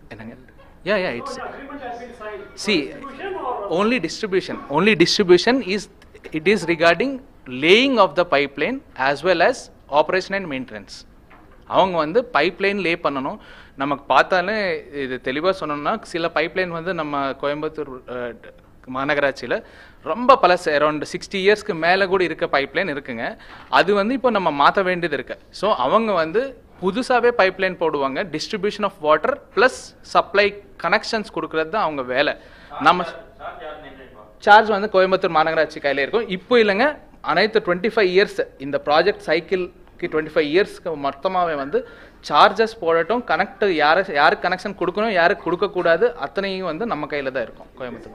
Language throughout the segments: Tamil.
என்னங்க yeah yeah it's agreement has been signed. see Distribution or only distribution only distribution is it is regarding laying of the pipeline as well as operation and maintenance அவங்க வந்து பைப்லைன் லே பண்ணணும் நமக்கு பார்த்தாலே இது தெளிவாக சொன்னோம்னா சில பைப்லைன் வந்து நம்ம கோயம்புத்தூர் அஹ், மாநகராட்சியில் ரொம்ப பல அரௌண்ட் சிக்ஸ்டி இயர்ஸ்க்கு மேலே கூட இருக்க பைப்லைன் இருக்குங்க அது வந்து இப்போ நம்ம மாற்ற வேண்டியது இருக்கு ஸோ அவங்க வந்து புதுசாகவே பைப்லைன் போடுவாங்க distribution of water plus supply connections கொடுக்கறது தான் அவங்க வேலை நம்ம சார்ஜ் வந்து கோயம்புத்தூர் மாநகராட்சி கையில் இருக்கும் இப்போ இல்லைங்க அனைத்து டுவெண்ட்டி ஃபைவ் இயர்ஸ் இந்த ப்ராஜெக்ட் சைக்கிள்க்கு டுவெண்ட்டி ஃபைவ் இயர்ஸ்க்கு மொத்தமாகவே வந்து சார்ஜஸ் போடட்டும் கனெக்ட் யாரு யாருக்கு கனெக்ஷன் கொடுக்கணும் யாருக்கு கொடுக்கக்கூடாது அத்தனையும் வந்து நம்ம கையில் தான் இருக்கும் கோயம்புத்தூர்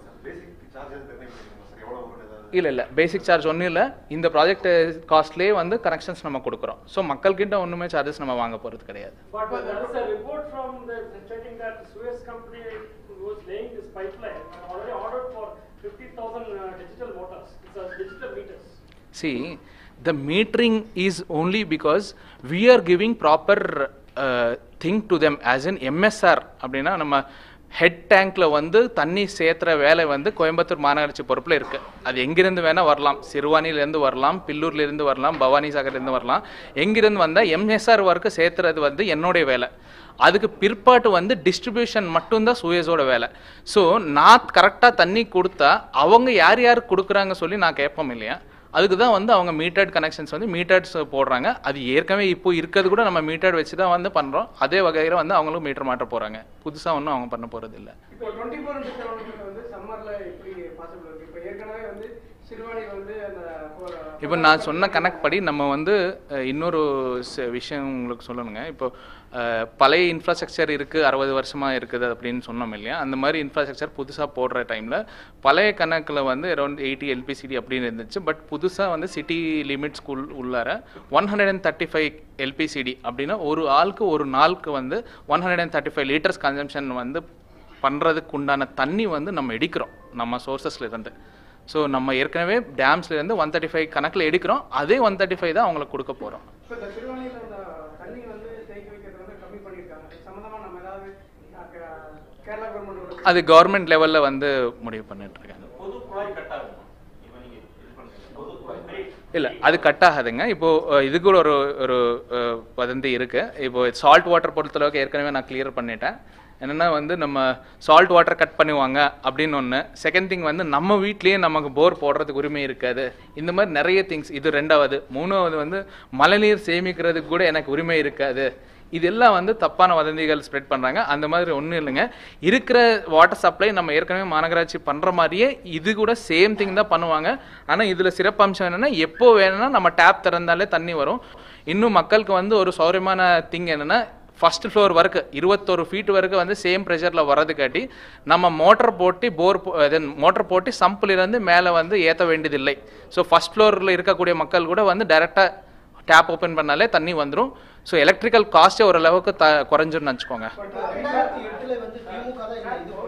இல்லை இல்லை பேசிக் சார்ஜ் ஒன்றும் இல்லை இந்த ப்ராஜெக்ட் காஸ்ட்லேயே வந்து கனெக்ஷன்ஸ் நம்ம கொடுக்குறோம் ஸோ மக்கள்கிட்ட ஒன்றுமே சார்ஜஸ் நம்ம வாங்க போகிறது கிடையாது But uh, there is a report from the stating that Suez company was laying this pipeline and already ordered for 50,000 uh, digital motors, it's a digital meters. See, the metering is only because we are giving proper uh, thing to them as an MSR அப்படின்னா நம்ம ஹெட் டேங்க்ல வந்து தண்ணி சேர்த்துற வேலை வந்து கோயம்புத்தூர் மாநகராட்சி பொறுப்பில் இருக்கு அது எங்கிருந்து வேணா வரலாம் சிறுவானிலேருந்து வரலாம் பில்லூர்லேருந்து வரலாம் பவானி சாகர்லேருந்து வரலாம் எங்கிருந்து வந்தால் எம்எஸ்ஆர் ஒர்க்கு சேர்த்துறது வந்து என்னுடைய வேலை அதுக்கு பிற்பாட்டு வந்து டிஸ்ட்ரிபியூஷன் மட்டும்தான் சுயஸோட வேலை ஸோ நான் கரெக்டாக தண்ணி கொடுத்தா அவங்க யார் யார் கொடுக்குறாங்க சொல்லி நான் கேட்போம் இல்லையா அதுக்கு தான் வந்து அவங்க மீட்டர்ட் கனெக்ஷன்ஸ் வந்து மீட்டர்ஸ் போடுறாங்க அது ஏற்கனவே இப்போ இருக்கிறது கூட நம்ம மீட்டர்ட் வச்சு தான் வந்து பண்ணுறோம் அதே வகையில் வந்து அவங்களும் மீட்டர் மாட்ட போகிறாங்க புதுசாக ஒன்றும் அவங்க பண்ண போகிறது இல்லை இப்போ டுவெண்ட்டி ஃபோர் இன்ட்டு செவன் வந்து சம்மர்ல எப்படி பாசிபிள் இருக்கு இப்போ ஏற்கனவே வந்து சிறுவாணியில் வந்து அந்த இப்போ நான் சொன்ன கணக்கு படி நம்ம வந்து அஹ், இன்னொரு ச- விஷயம் உங்களுக்கு சொல்லணுங்க இப்போ அஹ், பழைய இன்ஃப்ராஸ்ட்ரக்சர் இருக்குது அறுபது வருஷமாக இருக்குது அப்படின்னு சொன்னோம் இல்லையா அந்த மாதிரி இன்ஃப்ராஸ்ட்ரக்சர் புதுசாக போடுற டைமில் பழைய கணக்கில் வந்து அரௌண்ட் எயிட்டி எல்பிசிடி அப்படின்னு இருந்துச்சு பட் புதுசாக வந்து சிட்டி லிமிட் ஸ்கூல் உள்ளார one hundred and thirty five L P C D அப்படின்னா ஒரு ஆளுக்கு ஒரு நாளுக்கு வந்து one hundred and thirty five litres consumption வந்து பண்ணுறதுக்கு உண்டான தண்ணி வந்து நம்ம எடுக்கிறோம் நம்ம சோர்சஸ்ல இருந்து ஸோ நம்ம ஏற்கனவே டேம்ஸ்ல இருந்து ஒன் தேர்ட்டி ஃபைவ் கணக்கில் எடுக்கிறோம் அதே ஒன் தேர்ட்டி ஃபைவ் தான் அவங்களுக்கு கொடுக்க போகிறோம் இப்போ இந்த சிறுவாணியில் அந்த தண்ணி வந்து தேக்கி வைக்கிறது வந்து கம்மி பண்ணியிருக்காங்க இது சம்மந்தமாக நம்ம ஏதாவது அஹ், கே- கேரளா கவர்மெண்ட் அது கவர்மெண்ட் லெவலில் வந்து முடிவு பண்ணிட்டு இருக்காங்க பொது குழாய் கட் ஆகும் இப்போ நீங்க இது பண்ணுங்க பொது குழாய் இல்லை அது கட் ஆகாதுங்க இப்போ அஹ், இது கூட ஒரு ஒரு அஹ், வதந்தி இருக்கு இப்போ சால்ட் வாட்டர் பொறுத்தளவுக்கு ஏற்கனவே நான் கிளியர் பண்ணிட்டேன் என்னன்னா வந்து நம்ம சால்ட் வாட்டர் கட் பண்ணுவாங்க அப்படின்னு ஒன்று செகண்ட் திங் வந்து நம்ம வீட்லயே நமக்கு போர் போடுறதுக்கு உரிமை இருக்காது இந்த மாதிரி நிறைய திங்ஸ் இது ரெண்டாவது மூணாவது வந்து மழைநீர் சேமிக்கிறதுக்கு கூட எனக்கு உரிமை இருக்காது இதெல்லாம் வந்து தப்பான வதந்திகள் ஸ்ப்ரெட் பண்ணுறாங்க அந்த மாதிரி ஒன்றும் இல்லைங்க இருக்கிற வாட்டர் சப்ளை நம்ம ஏற்கனவே மாநகராட்சி பண்ணுற மாதிரியே இது கூட சேம் திங் தான் பண்ணுவாங்க ஆனால் இதில் சிறப்பம்சம் என்னென்னா எப்போ வேணும்னா நம்ம டேப் திறந்தாலே தண்ணி வரும் இன்னும் மக்களுக்கு வந்து ஒரு சௌரியமான திங் என்னென்னா ஃபர்ஸ்ட் ஃப்ளோர் வரைக்கும் இருபத்தொரு ஃபீட் வரைக்கும் வந்து சேம் ப்ரெஷரில் வரது காட்டி நம்ம மோட்டர் போட்டு போர் தென் மோட்டர் போட்டு சம்பிலிருந்து மேலே வந்து ஏற்ற வேண்டியதில்லை ஸோ ஃபர்ஸ்ட் ஃப்ளோரில் இருக்கக்கூடிய மக்கள் கூட வந்து டைரெக்டாக டேப் ஓப்பன் பண்ணாலே தண்ணி வந்துடும் ஸோ எலக்ட்ரிக்கல் காஸ்ட்டே ஓரளவுக்கு த குறைஞ்சிருன்னு வச்சுக்கோங்க ரெண்டாயிரத்தி எட்டுல வந்து திமுக தான் இந்த இது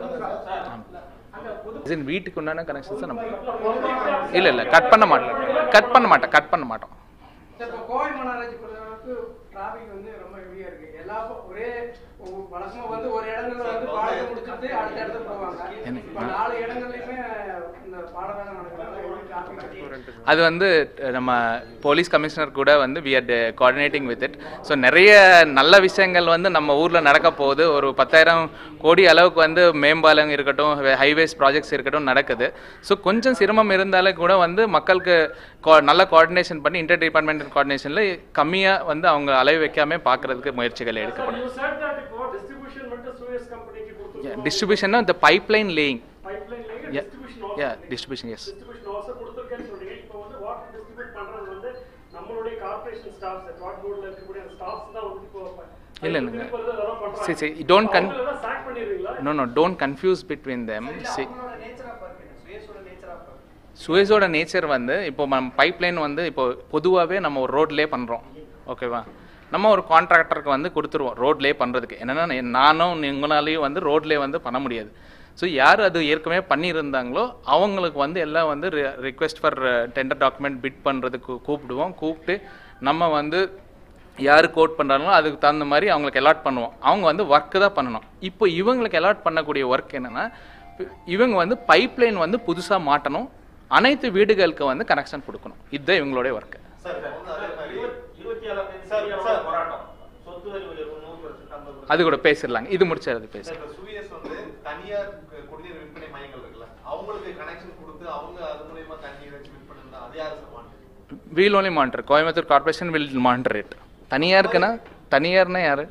கொண்டாங்க As in வீட்டுக்கு உண்டான கனெக்ஷன்ஸ் நம்ம இல்லை இல்லை கட் பண்ண மாட்டோம் கட் பண்ண மாட்டோம் கட் பண்ண மாட்டோம் இப்போ கோவை மாநகராட்சி பொறுத்தளவுக்கு டிராஃபிக் வந்து ரொம்ப ஹெவியா இருக்கு எல்லா ப- ஒரே ஒ- வழக்கமா வந்து ஒரு இடங்கள்ல வந்து பாடத்தை முடிச்சுட்டு அடுத்த இடத்துக்கு போவாங்க எனக்கு- இப்போ நாலு இடங்கள்லயுமே இந்த பாடம் வேலை நடக்கிறதுனால எப்படி டிராஃபிக் அது வந்து அஹ், நம்ம போலீஸ் கமிஷனர் கூட வந்து we are coordinating with it so நிறைய நல்ல விஷயங்கள் வந்து நம்ம ஊரில் நடக்க போகுது ஒரு பத்தாயிரம் கோடி அளவுக்கு வந்து மேம்பாலம் இருக்கட்டும் ஹைவேஸ் ப்ராஜெக்ட்ஸ் இருக்கட்டும் நடக்குது ஸோ கொஞ்சம் சிரமம் இருந்தாலும் கூட வந்து மக்களுக்கு co- நல்ல கோஆர்டினேஷன் பண்ணி இன்டர் டிபார்ட்மெண்ட் கோஆர்டினேஷனில் கம்மியாக வந்து அவங்க அலை வைக்காம பார்க்கறதுக்கு முயற்சிகள் Sir, எடுக்கப்படும் you said that இப்போ distribution மட்டும் Suez company-க்கு கொடுத்திருக்கோம். டிஸ்ட்ரிபியூஷன்னா இந்த pipeline laying Pipeline laying, Yeah. distribution also. Yeah, distribution, yes. Distribution also கொடுத்திருக்கேன்னு சொல்றீங்க. இப்போ வந்து water distribute பண்றது வந்து நம்மளுடைய corporation staffs, water board-ல இருக்கக்கூடிய அந்த staffs தான் வந்து இப்போ இல்ல, இல்லைங்க. திருப்பி வந்து அதெல்லாம் பண்றாங்க. சரி, சரி, don't con- அவங்கள எல்லாம் sack பண்ணிடுவீங்களா? No no don't confuse between them see அவங்களோட நேச்சரா பார்க்கணும் சுயேஷோட நேச்சரா பார்க்கணும் சுயஸோட நேச்சர் வந்து இப்போ நம்ம பைப்லைன் வந்து இப்போ பொதுவாகவே நம்ம ஒரு ரோட்லேயே பண்ணுறோம் ஓகேவா நம்ம ஒரு கான்ட்ராக்டருக்கு வந்து கொடுத்துருவோம் ரோட்லேயே பண்ணுறதுக்கு என்னென்னா நானும் உங்களாலேயும் வந்து ரோட்லேயே வந்து பண்ண முடியாது ஸோ யார் அது ஏற்கனவே பண்ணியிருந்தாங்களோ அவங்களுக்கு வந்து எல்லாம் வந்து request for tender document bid பண்ணுறதுக்கு கூப்பிடுவோம் கூப்பிட்டு நம்ம வந்து யார் கோட் பண்ணுறாங்களோ அதுக்கு தகுந்த மாதிரி அவங்களுக்கு அலாட் பண்ணுவோம் அவங்க வந்து ஒர்க்கு தான் பண்ணணும் இப்போ இவங்களுக்கு அலாட் பண்ணக்கூடிய ஒர்க் என்னென்னா இவங்க வந்து பைப்லைன் வந்து புதுசாக மாட்டணும் அனைத்து வீடுகளுக்கு வந்து கனெக்ஷன் கொடுக்கணும் இதுதான் இவங்களுடைய ஒர்க்கு சார் இப்போ வந்து அதே மாதிரி இருபத்தி ஏழாம் தேதி சார், சரியான சார். போராட்டம் சொத்து வரி உயர்வு நூறு பர்சன்ட் ஐம்பது அது கூட பேசிடலாங்க இது முடிச்சு அது பேச சார், இப்ப சுவிஎஸ் வந்து தனியார் கு- குடிநீர் விற்பனை மையங்கள் இருக்குல்ல அவங்களுக்கு கனெக்ஷன் கொடுத்து அவங்க அது மூலியமா தண்ணி வச்சு விற்பனை அது யாரு sir monitor we'll only monitor Coimbatore corporation will monitor it தனியாருக்குன்னா தனியார்னா யாரு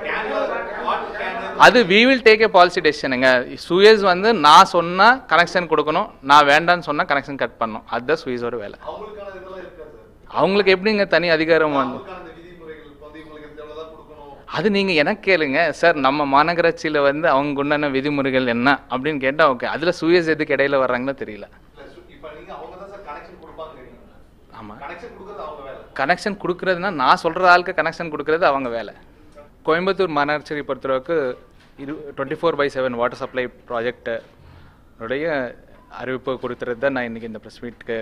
அது we will take a policy டெசிஷனுங்க சுயஸ் வந்து நான் சொன்னா கனெக்ஷன் கொடுக்கணும் நான் வேண்டாம்னு சொன்னா கனெக்ஷன் கட் பண்ணணும் அதுதான் சுயஸோட வேலை அவங்களுக்கான இதெல்லாம் இருக்கா சார் அவங்களுக்கு எப்படிங்க தனி அதிகாரம் வந்து அவங்களுக்கான இந்த விதிமுறைகள் இப்ப வந்து இவங்களுக்கு இந்த இவ்வளவுதான் கொடுக்கணும் அது நீங்க எனக்கு கேளுங்க சார் நம்ம மாநகராட்சியில வந்து அவங்க உண்டான விதிமுறைகள் என்ன அப்படின்னு கேட்டா ஓகே அதுல சுயஸ் எதுக்கு இடையில வர்றாங்கன்னு தெரியல இல்ல சு- இப்ப நீங்க அவங்க தான் சார் கனெக்ஷன் கொடுப்பாங்க ஆமா கனெக்ஷன் கொடுக்கறது அவங்க வேலை கனெக்ஷன் கொடுக்கறதுனா நான் சொல்கிற ஆளுக்கு கனெக்ஷன் கொடுக்கறது அவங்க வேலை கோயம்புத்தூர் மாநகராட்சியை பொறுத்தளவுக்கு இரு twenty four by seven water supply project உடைய அறிவிப்பு கொடுத்துறது தான் நான் இன்றைக்கி இந்த ப்ரெஸ் மீட்க்கு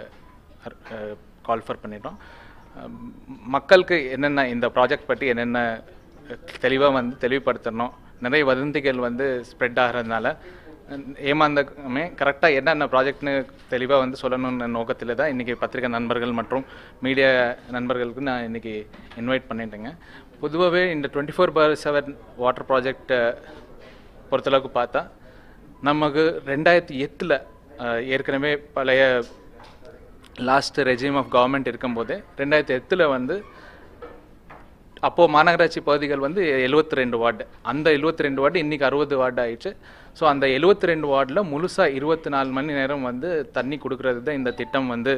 கால் ஃபர் பண்ணிட்டோம் அஹ், மக்களுக்கு என்னென்ன இந்த ப்ராஜெக்ட் பற்றி என்னென்ன தெளிவாக வந்து தெளிவுபடுத்தணும் நிறைய வதந்திகள் வந்து ஸ்ப்ரெட் ஆகிறதுனால ஏமாந்தமே கரெக்டாக என்னென்ன ப்ராஜெக்ட்னு தெளிவாக வந்து சொல்லணும்னு நோக்கத்தில் தான் இன்றைக்கி பத்திரிகை நண்பர்கள் மற்றும் மீடியா நண்பர்களுக்கு நான் இன்றைக்கி இன்வைட் பண்ணிட்டேங்க பொதுவாகவே இந்த twenty four by seven water ப்ராஜெக்டை பொறுத்தளவுக்கு பார்த்தா நமக்கு ரெண்டாயிரத்தி எட்டில் ஏற்கனவே பழைய லாஸ்ட் ரெஜிம் ஆஃப் கவர்மெண்ட் இருக்கும்போதே ரெண்டாயிரத்தி எட்டில் வந்து அப்போது மாநகராட்சி பகுதிகள் வந்து 72 ரெண்டு வார்டு அந்த 72 ரெண்டு வார்டு இன்றைக்கி அறுபது வார்டு ஆயிடுச்சு ஸோ அந்த 72 ரெண்டு வார்டில் முழுசாக இருபத்தி நாலு மணி நேரம் வந்து தண்ணி கொடுக்கறது தான் இந்த திட்டம் வந்து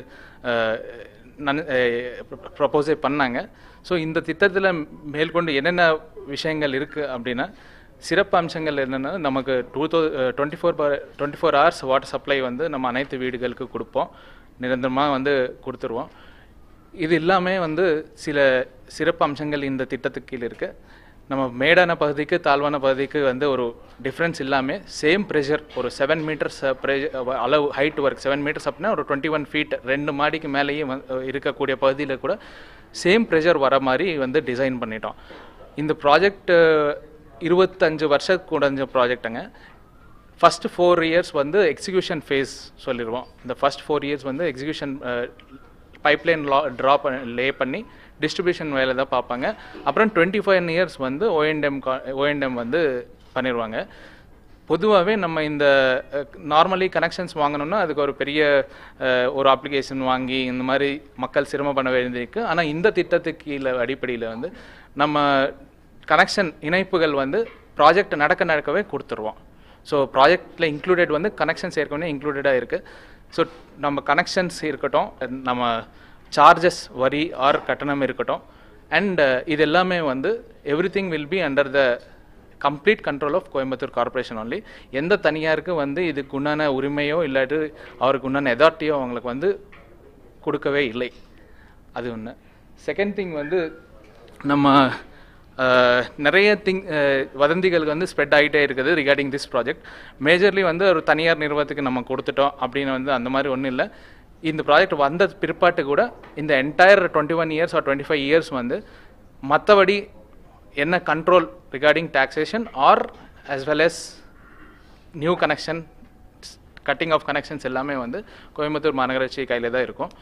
ப்ரப்போஸே பண்ணாங்க ஸோ இந்த திட்டத்தில் மேற்கொண்டு என்னென்ன விஷயங்கள் இருக்குது அப்படின்னா சிறப்பு அம்சங்கள் என்னென்னா நமக்கு two thou twenty four twenty four hours water supply வந்து நம்ம அனைத்து வீடுகளுக்கு கொடுப்போம் நிரந்தரமாக வந்து கொடுத்துருவோம் இது எல்லாமே வந்து சில சிறப்பு அம்சங்கள் இந்த திட்டத்துக்கு கீழ் இருக்கு நம்ம மேடான பகுதிக்கு தாழ்வான பகுதிக்கு வந்து ஒரு டிஃப்ரென்ஸ் இல்லாமல் சேம் ப்ரெஷர் ஒரு செவன் மீட்டர்ஸ் அளவு ஹைட் ஒர்க் செவன் மீட்டர்ஸ் அப்படின்னா ஒரு டுவெண்ட்டி ஒன் ஃபீட் ரெண்டு மாடிக்கு மேலேயே வந்து இருக்கக்கூடிய பகுதியில் கூட சேம் ப்ரெஷர் வர மாதிரி வந்து டிசைன் பண்ணிட்டோம் இந்த ப்ராஜெக்ட் இருபத்தஞ்சு வருஷம் குறைஞ்ச ப்ராஜெக்ட்டுங்க ஃபஸ்ட் ஃபோர் இயர்ஸ் வந்து எக்ஸிக்யூஷன் ஃபேஸ் சொல்லிடுவோம் இந்த ஃபஸ்ட் ஃபோர் இயர்ஸ் வந்து எக்ஸிக்யூஷன் பைப்லைன் லா ட்ரா லே பண்ணி டிஸ்ட்ரிபியூஷன் வேலை தான் பார்ப்பாங்க அப்புறம் டுவெண்ட்டி ஃபைவ் இயர்ஸ் வந்து ஓஎன்எம் ஓஎன்எம் வந்து பண்ணிடுவாங்க பொதுவாகவே நம்ம இந்த நார்மலி கனெக்ஷன்ஸ் வாங்கணும்னா அதுக்கு ஒரு பெரிய அஹ், ஒரு அப்ளிகேஷன் வாங்கி இந்த மாதிரி மக்கள் சிரமம் பண்ண வேண்டியிருக்கு ஆனால் இந்த திட்டத்துக்கு கீழே அடிப்படையில் வந்து நம்ம கனெக்ஷன் இணைப்புகள் வந்து ப்ராஜெக்ட் நடக்க நடக்கவே கொடுத்துருவோம் ஸோ ப்ராஜெக்டில் இன்க்ளூடட் வந்து கனெக்ஷன்ஸ் ஏற்கனவே இன்க்ளூடடாக இருக்குது ஸோ நம்ம கனெக்ஷன்ஸ் இருக்கட்டும் நம்ம சார்ஜஸ் வரி ஆர் கட்டணம் இருக்கட்டும் அண்ட் இது எல்லாமே வந்து everything will be under the complete control of Coimbatore corporation only எந்த தனியாருக்கு வந்து இதுக்கு உண்டான உரிமையோ இல்லாட்டி அவருக்கு உண்டான எதார்ட்டியோ அவங்களுக்கு வந்து கொடுக்கவே இல்லை அது ஒன்று செகண்ட் திங் வந்து நம்ம அஹ், நிறைய திங் வதந்திகள் வந்து ஸ்ப்ரெட் ஆகிட்டே இருக்குது ரிகார்டிங் திஸ் ப்ராஜெக்ட் மேஜர்லி வந்து ஒரு தனியார் நிறுவனத்துக்கு நம்ம கொடுத்துட்டோம் அப்படின்னு வந்து அந்த மாதிரி ஒன்றும் இல்லை இந்த ப்ராஜெக்ட் வந்த பிற்பாட்டு கூட இந்த entire twenty one years or twenty five years வந்து மற்றபடி என்ன control regarding taxation or as well as new connection cutting of connections எல்லாமே வந்து கோயம்புத்தூர் மாநகராட்சி கையில் தான் இருக்கும்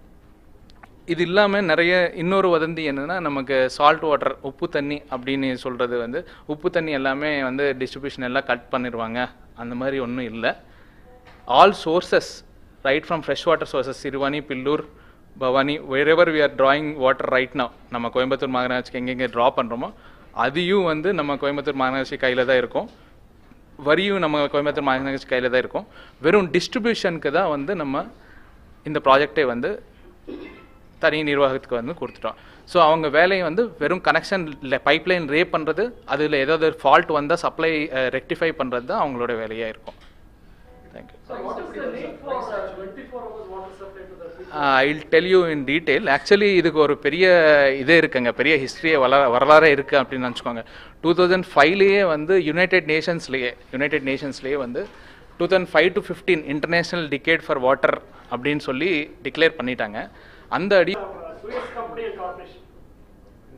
இது இல்லாமல் நிறைய இன்னொரு வதந்தி என்னன்னா நமக்கு சால்ட் வாட்டர் உப்பு தண்ணி அப்படின்னு சொல்கிறது வந்து உப்பு தண்ணி எல்லாமே வந்து டிஸ்ட்ரிபியூஷன் எல்லாம் கட் பண்ணிடுவாங்க அந்த மாதிரி ஒன்றும் இல்லை all sources right from fresh water sources Siruvani Pillur Bhavani wherever we are drawing water right now நம்ம கோயம்புத்தூர் மாநகராட்சிக்கு எங்கெங்கே ட்ரா பண்ணுறோமோ அதையும் வந்து நம்ம கோயம்புத்தூர் மாநகராட்சி கையில் தான் இருக்கும் வரியும் நம்ம கோயம்புத்தூர் மாநகராட்சி கையில் தான் இருக்கும் வெறும் டிஸ்ட்ரிபியூஷனுக்கு தான் வந்து நம்ம இந்த ப்ராஜெக்டை வந்து தனி நிர்வாகத்துக்கு வந்து கொடுத்துட்டோம் ஸோ அவங்க வேலையை வந்து வெறும் கனெக்ஷன் பைப்லைன் ரே பண்ணுறது அதில் ஏதாவது ஃபால்ட் வந்தால் சப்ளை ரெக்டிஃபை பண்ணுறது தான் அவங்களோட வேலையாக இருக்கும் thank you So what is the need for uh, 24 hours water supply to the people? I will tell you in detail actually இதுக்கு ஒரு பெரிய இதே இருக்குங்க பெரிய ஹிஸ்ட்ரியே வள வரலாறே இருக்குது அப்படின்னு நினச்சிக்கோங்க டூ தௌசண்ட் ஃபைவ்லேயே வந்து யுனைடெட் நேஷன்ஸ்லேயே யுனைடெட் நேஷன்ஸ்லேயே வந்து two thousand five to fifteen international decade for water அப்படின்னு சொல்லி டிக்ளேர் பண்ணிட்டாங்க அந்த அடி Uh, Suez Company and Corporation.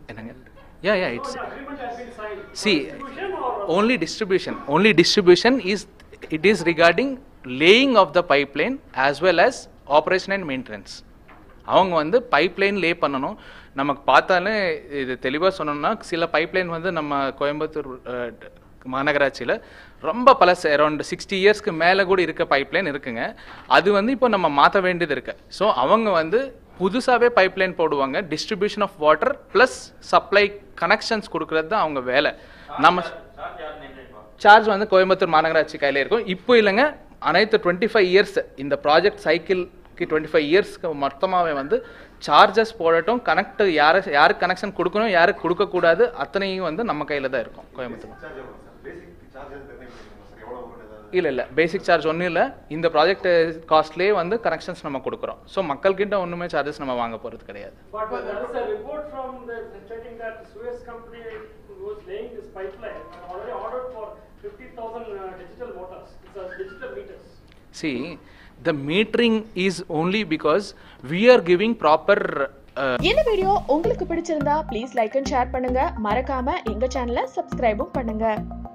என்னங்க yeah yeah it's So the agreement has been signed. See, Distribution or only distribution. Only distribution is it is regarding laying of the pipeline as well as operation and maintenance. அவங்க வந்து பைப்லைன் லே பண்ணணும் நமக்கு பார்த்தாலே இது தெளிவாக சொன்னோம்னா சில பைப்லைன் வந்து நம்ம கோயம்புத்தூர் அஹ், மாநகராட்சியில் ரொம்ப பழச அரௌண்ட் சிக்ஸ்டி இயர்ஸ்க்கு மேலே கூட இருக்க பைப்லைன் இருக்குங்க அது வந்து இப்போ நம்ம மாற்ற வேண்டியது இருக்கு ஸோ அவங்க வந்து புதுசாகவே பைப்லைன் போடுவாங்க distribution of water plus supply connections கொடுக்கறது தான் அவங்க வேலை நம்ம சார்ஜ் யார் நிர்ணயிப்பா சார்ஜ் வந்து கோயம்புத்தூர் மாநகராட்சி கையில் இருக்கும் இப்போ இல்லைங்க அனைத்து டுவெண்ட்டி ஃபைவ் இயர்ஸ் இந்த ப்ராஜெக்ட் சைக்கிள்க்கு டுவெண்ட்டி ஃபைவ் இயர்ஸ்க்கு மொத்தமாகவே வந்து சார்ஜஸ் போடட்டும் கனெக்ட் யாரு யாருக்கு கனெக்ஷன் கொடுக்கணும் யாருக்கு கொடுக்கக்கூடாது அத்தனையும் வந்து நம்ம கையில் தான் இருக்கும் கோயம்புத்தூர் சார்ஜ் எவ்வளவு சார் பேசிக் சார்ஜஸ் தெரிஞ்சுக்கணும் சார் எவ்வளவு வரும்னு ஏதாவது இல்லை இல்லை பேசிக் சார்ஜ் ஒன்றும் இல்லை இந்த ப்ராஜெக்ட் காஸ்ட்லேயே வந்து கனெக்ஷன்ஸ் நம்ம கொடுக்குறோம் ஸோ மக்கள்கிட்ட ஒன்றுமே சார்ஜஸ் நம்ம வாங்க போகிறது கிடையாது But uh, there is a report from the stating that the Suez company was laying this pipeline and already ordered for 50,000 uh, digital motors. It's a digital meters. See, the metering is only because we are giving proper uh, இந்த வீடியோ உங்களுக்கு பிடிச்சிருந்தா ப்ளீஸ் லைக் அண்ட் ஷேர் பண்ணுங்க மறக்காம எங்க சேனலை சப்ஸ்கிரைபும் பண்ணுங்க